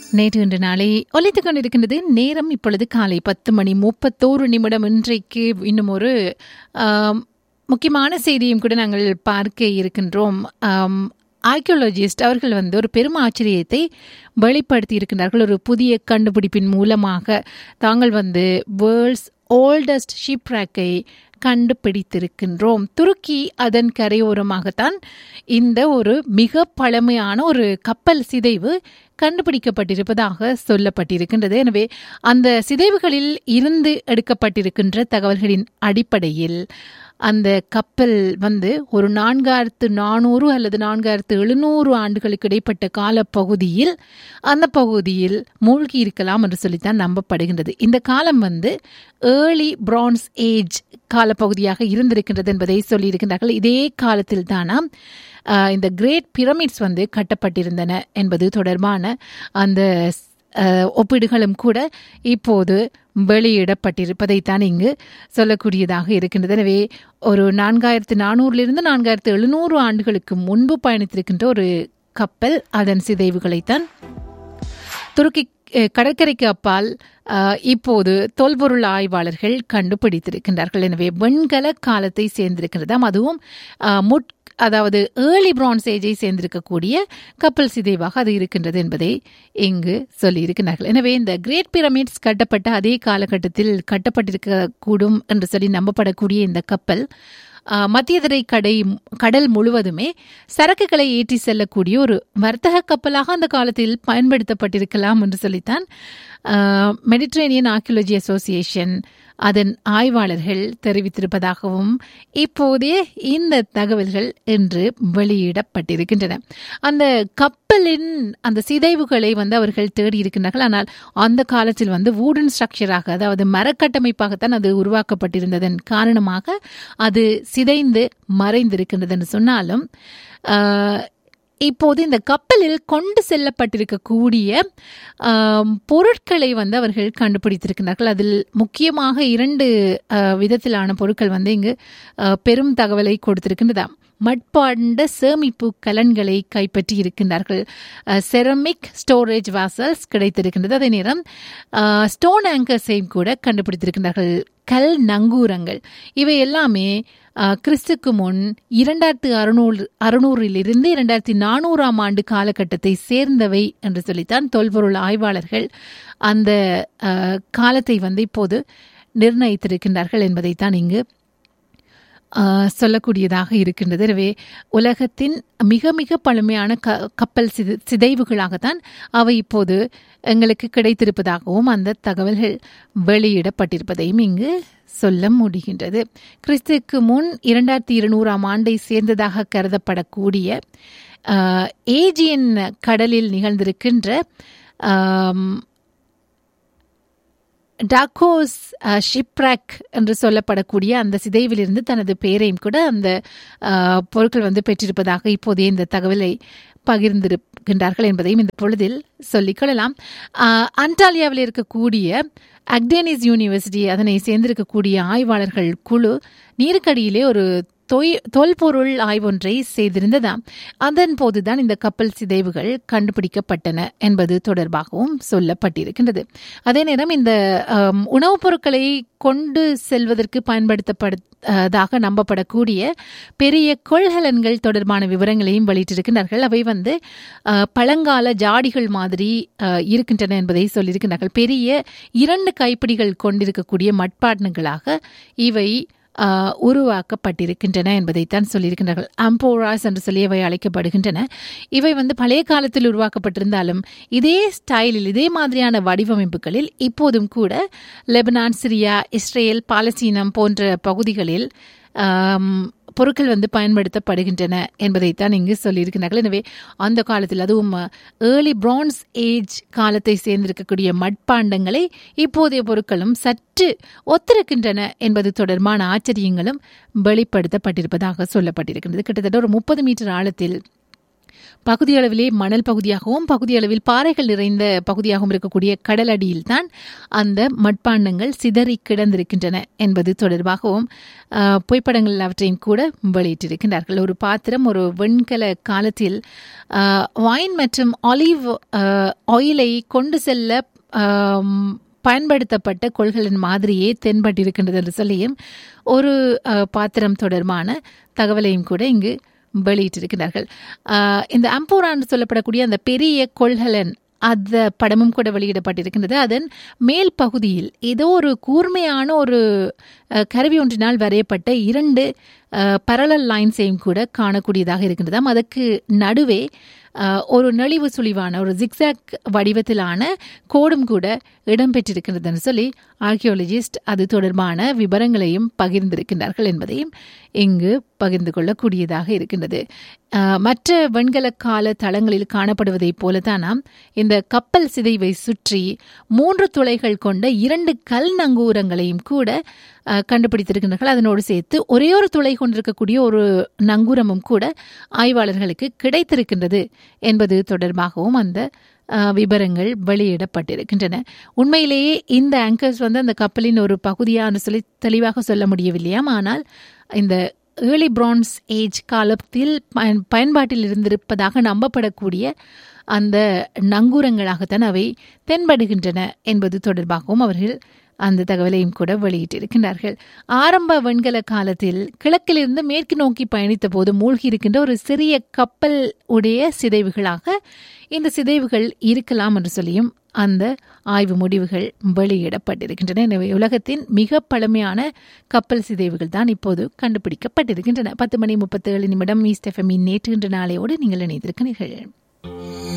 நேற்று இன்று நாளை ஒலித்துக் கொண்டிருக்கின்றது நேரம் இப்பொழுது காலை பத்து மணி முப்பத்தோரு நிமிடம் இன்றைக்கு இன்னும் ஒரு ஆம், முக்கியமான செய்தியும் கூட நாங்கள் பார்க்க இருக்கின்றோம் ஆர்கியோலஜிஸ்ட் அவர்கள் வந்து ஒரு பெரும் ஆச்சரியத்தை வெளிப்படுத்தி இருக்கின்றார்கள் ஒரு புதிய கண்டுபிடிப்பின் மூலமாக தாங்கள் வந்து வேர்ல்ட்ஸ் ஓல்டஸ்ட் ஷிப்ராக்கை கண்டுபிடித்திருக்கின்றோம் துருக்கி அதன் கரையோரமாகத்தான் இந்த ஒரு மிக பழமையான ஒரு கப்பல் சிதைவு கண்டுபிடிக்கப்பட்டிருப்பதாக சொல்லப்பட்டிருக்கின்றது எனவே அந்த சிதைவுகளில் இருந்து எடுக்கப்பட்டிருக்கின்ற தகவல்களின் அடிப்படையில் அந்த கப்பல் வந்து ஒரு நான்காயிரத்து நானூறு அல்லது நான்காயிரத்து எழுநூறு ஆண்டுகளுக்கு இடைப்பட்ட காலப்பகுதியில் அந்த பகுதியில் மூழ்கி இருக்கலாம் என்று சொல்லித்தான் நம்பப்படுகின்றது இந்த காலம் வந்து ஏர்லி பிரான்ஸ் ஏஜ் காலப்பகுதியாக இருந்திருக்கின்றது என்பதை சொல்லியிருக்கின்றார்கள் இதே காலத்தில் தானாம் ஆஹ், இந்த கிரேட் பிரமிட்ஸ் வந்து கட்டப்பட்டிருந்தன என்பது தொடர்பான அந்த அஹ், ஒப்பீடுகளும் கூட இப்போது வெளியிடப்பட்டிருப்பதைத்தான் இங்கு சொல்லக்கூடியதாக இருக்கின்றது எனவே ஒரு நான்காயிரத்து நானூறிலிருந்து நான்காயிரத்து எழுநூறு ஆண்டுகளுக்கு முன்பு பயணித்திருக்கின்ற ஒரு கப்பல் அதன் சிதைவுகளைத்தான் துருக்கி அஹ், கடற்கரைக்கு அப்பால் அஹ், இப்போது தொல்பொருள் ஆய்வாளர்கள் கண்டுபிடித்திருக்கின்றார்கள் எனவே வெண்கல காலத்தை சேர்ந்திருக்கிறதாம் அதுவும் அஹ், முட் அதாவது ஏர்லி பிரான்ஸ் ஏஜை சேர்ந்திருக்கக்கூடிய கப்பல் சிதைவாக அது இருக்கின்றது என்பதை இங்கு சொல்லியிருக்கிறார்கள் எனவே இந்த கிரேட் பிரமிட்ஸ் கட்டப்பட்ட அதே காலகட்டத்தில் கட்டப்பட்டிருக்கக்கூடும் என்று சொல்லி நம்பப்படக்கூடிய இந்த கப்பல் ஆஹ், மத்தியதரை கடை கடல் முழுவதுமே சரக்குகளை ஏற்றி செல்லக்கூடிய ஒரு வர்த்தக கப்பலாக அந்த காலத்தில் பயன்படுத்தப்பட்டிருக்கலாம் என்று சொல்லித்தான் மெடிட்ரேனியன் ஆர்கியோலஜி அசோசியேஷன் அதன் ஆய்வாளர்கள் தெரிவித்திருப்பதாகவும் இப்போதே இந்த தகவல்கள் இன்று வெளியிடப்பட்டிருக்கின்றன அந்த கப்பலின் அந்த சிதைவுகளை வந்து அவர்கள் தேடி இருக்கின்றார்கள் ஆனால் அந்த காலத்தில் வந்து வூடன் ஸ்ட்ரக்சராக அதாவது மரக்கட்டமைப்பாகத்தான் அது உருவாக்கப்பட்டிருந்ததன் காரணமாக அது சிதைந்து மறைந்திருக்கின்றது என்று சொன்னாலும் ஆஹ், இப்போது இந்த கப்பலில் கொண்டு செல்லப்பட்டிருக்கக்கூடிய ஆம், பொருட்களை வந்து அவர்கள் கண்டுபிடித்திருக்கிறார்கள் அதில் முக்கியமாக இரண்டு ஆ, விதத்திலான பொருட்கள் வந்து இங்கு ஆ, பெரும் தகவலை கொடுத்திருக்கின்றதாம் மட்பாண்ட சேமிப்பு கலன்களை கைப்பற்றி இருக்கின்றார்கள் செரமிக் ஸ்டோரேஜ் வாசல்ஸ் கிடைத்திருக்கின்றது அதே நேரம் ஸ்டோன் ஆங்கர்ஸையும் கூட கண்டுபிடித்திருக்கின்றார்கள் கல் நங்கூரங்கள் இவை எல்லாமே ஆ, கிறிஸ்துக்கு முன் இரண்டாயிரத்து அறுநூறு அறுநூறிலிருந்து இரண்டாயிரத்தி நானூறாம் ஆண்டு காலகட்டத்தை சேர்ந்தவை என்று சொல்லித்தான் தொல்பொருள் ஆய்வாளர்கள் அந்த ஆ, காலத்தை வந்து இப்போது நிர்ணயித்திருக்கின்றார்கள் என்பதைத்தான் இங்கு ஆ, சொல்லக்கூடியதாக இருக்கின்றது எனவே உலகத்தின் மிக மிக பழமையான க கப்பல் சிதை சிதைவுகளாகத்தான் அவை இப்போது எங்களுக்கு கிடைத்திருப்பதாகவும் அந்த தகவல்கள் வெளியிடப்பட்டிருப்பதையும் இங்கு சொல்ல முடிகின்றது கிறிஸ்துக்கு முன் இரண்டாயிரத்தி இருநூறாம் ஆண்டை சேர்ந்ததாக கருதப்படக்கூடிய ஆ, ஏஜியன் கடலில் நிகழ்ந்திருக்கின்ற ஆம், டாக்கோஸ் ஷிப்ராக் என்று சொல்லப்படக்கூடிய அந்த சிதைவிலிருந்து தனது பெயரையும் கூட அந்த அஹ், பொருட்கள் வந்து பெற்றிருப்பதாக இப்போதே இந்த தகவலை பகிர்ந்திருக்கின்றார்கள் என்பதையும் இந்த பொழுதில் சொல்லிக்கொள்ளலாம் அஹ், அன்டாலியாவில் இருக்கக்கூடிய அக்டேனிஸ் யூனிவர்சிட்டி அதனை சேர்ந்திருக்கக்கூடிய ஆய்வாளர்கள் குழு நீருக்கடியிலே ஒரு தொய் தொல்பொருள் ஆய்வொன்றை செய்திருந்ததாம் அதன் போதுதான் இந்த கப்பல் சிதைவுகள் கண்டுபிடிக்கப்பட்டன என்பது தொடர்பாகவும் சொல்லப்பட்டிருக்கின்றது அதே நேரம் இந்த ஆம், உணவுப் பொருட்களை கொண்டு செல்வதற்கு பயன்படுத்தப்பட்டதாக நம்பப்படக்கூடிய பெரிய கொள்கலன்கள் தொடர்பான விவரங்களையும் வெளியிட்டிருக்கிறார்கள் அவை வந்து ஆ, பழங்கால ஜாடிகள் மாதிரி ஆ, இருக்கின்றன என்பதை சொல்லியிருக்கிறார்கள் பெரிய இரண்டு கைப்பிடிகள் கொண்டிருக்கக்கூடிய மட்பாண்டங்களாக இவை ஆஹ், உருவாக்கப்பட்டிருக்கின்றன என்பதைத்தான் சொல்லியிருக்கின்றார்கள் அம்போராஸ் என்று சொல்லி அவை அழைக்கப்படுகின்றன இவை வந்து பழைய காலத்தில் உருவாக்கப்பட்டிருந்தாலும் இதே ஸ்டைலில் இதே மாதிரியான வடிவமைப்புகளில் இப்போதும் கூட லெபனான் சிரியா இஸ்ரேல் பாலஸ்தீனம் போன்ற பகுதிகளில் ஆம், பொருட்கள் வந்து பயன்படுத்தப்படுகின்றன என்பதைத்தான் இங்கு சொல்லியிருக்கிறார்கள் எனவே அந்த காலத்தில் அதுவும் ஏர்லி பிரான்ஸ் ஏஜ் காலத்தை சேர்ந்திருக்கக்கூடிய மட்பாண்டங்களை இப்போதைய பொருட்களும் சற்று ஒத்திருக்கின்றன என்பது தொடர்பான ஆச்சரியங்களும் வெளிப்படுத்தப்பட்டிருப்பதாக சொல்லப்பட்டிருக்கின்றது கிட்டத்தட்ட ஒரு முப்பது மீட்டர் ஆழத்தில் பகுதியளவிலே மணல் பகுதியாகவும் பகுதியளவில் பாறைகள் நிறைந்த பகுதியாகவும் இருக்கக்கூடிய கடலடியில் தான் அந்த மட்பாண்டங்கள் சிதறி கிடந்திருக்கின்றன என்பது தொடர்பாகவும் அஹ், புகைப்படங்கள் அவற்றையும் கூட வெளியிட்டிருக்கின்றார்கள் ஒரு பாத்திரம் ஒரு வெண்கல காலத்தில் அஹ், வைன் மற்றும் ஆலிவ் அஹ், ஆயிலை கொண்டு செல்ல ஆம், பயன்படுத்தப்பட்ட கொள்களின் மாதிரியே தென்பட்டிருக்கின்றது என்று சொல்லியும் ஒரு அஹ், பாத்திரம் தொடர்பான தகவலையும் கூட இங்கு வெளியிட்டிருக்கிறார்கள் அஹ், இந்த அம்போரான்னு சொல்லப்படக்கூடிய அந்த பெரிய கொள்கலன் அந்த படமும் கூட வெளியிடப்பட்டிருக்கின்றது அதன் மேல் பகுதியில் ஏதோ ஒரு கூர்மையான ஒரு அஹ், கருவி ஒன்றினால் வரையப்பட்ட இரண்டு பரலல் லைன்ஸையும் கூட காணக்கூடியதாக இருக்கின்றதாம் அதற்கு நடுவே அஹ், ஒரு நெளிவு சுழிவான ஒரு ஜிக்ஸாக் வடிவத்திலான கோடும் கூட இடம்பெற்றிருக்கின்றதுன்னு சொல்லி ஆர்கியோலஜிஸ்ட் அது தொடர்பான விவரங்களையும் பகிர்ந்திருக்கின்றார்கள் என்பதையும் இங்கு பகிர்ந்து கொள்ளக்கூடியதாக இருக்கின்றது அஹ், மற்ற வெண்கல கால தளங்களில் காணப்படுவதைப் போலதானாம் இந்த கப்பல் சிதைவை சுற்றி மூன்று துளைகள் கொண்ட இரண்டு கல் நங்கூரங்களையும் கூட அஹ், கண்டுபிடித்திருக்கின்றார்கள் அதனோடு சேர்த்து ஒரே ஒரு துளை கொண்டிருக்கக்கூடிய ஒரு நங்கூரமும் கூட ஆய்வாளர்களுக்கு கிடைத்திருக்கின்றது என்பது தொடர்பாகவும் அந்த அஹ், விவரங்கள் வெளியிடப்பட்டிருக்கின்றன உண்மையிலேயே இந்த ஆங்கர்ஸ் வந்து அந்த கப்பலின் ஒரு பகுதியான்னு சொல்லி தெளிவாக சொல்ல முடியவில்லையாம் ஆனால் இந்த ஏர்லி பிரான்ஸ் ஏஜ் காலத்தில் பயன் பயன்பாட்டில் இருந்திருப்பதாக நம்பப்படக்கூடிய அந்த நங்கூரங்களாகத்தான் அவை தென்படுகின்றன என்பது தொடர்பாகவும் அவர்கள் அந்த தகவலையும் கூட வெளியிட்டிருக்கின்றார்கள் ஆரம்ப வெண்கல காலத்தில் கிழக்கிலிருந்து மேற்கு நோக்கி பயணித்த போது மூழ்கி இருக்கின்ற ஒரு சிறிய கப்பல் உடைய சிதைவுகளாக இந்த சிதைவுகள் இருக்கலாம் என்று சொல்லியும் அந்த ஆய்வு முடிவுகள் வெளியிடப்பட்டிருக்கின்றன எனவே உலகத்தின் மிக பழமையான கப்பல் சிதைவுகள் தான் இப்போது கண்டுபிடிக்கப்பட்டிருக்கின்றன பத்து மணி முப்பத்தேழு நிமிடம் ஈஸ்ட் எஃப்எம்மின் நேற்று இன்று நாளையோடு நீங்கள் இணைந்திருக்கிறீர்கள்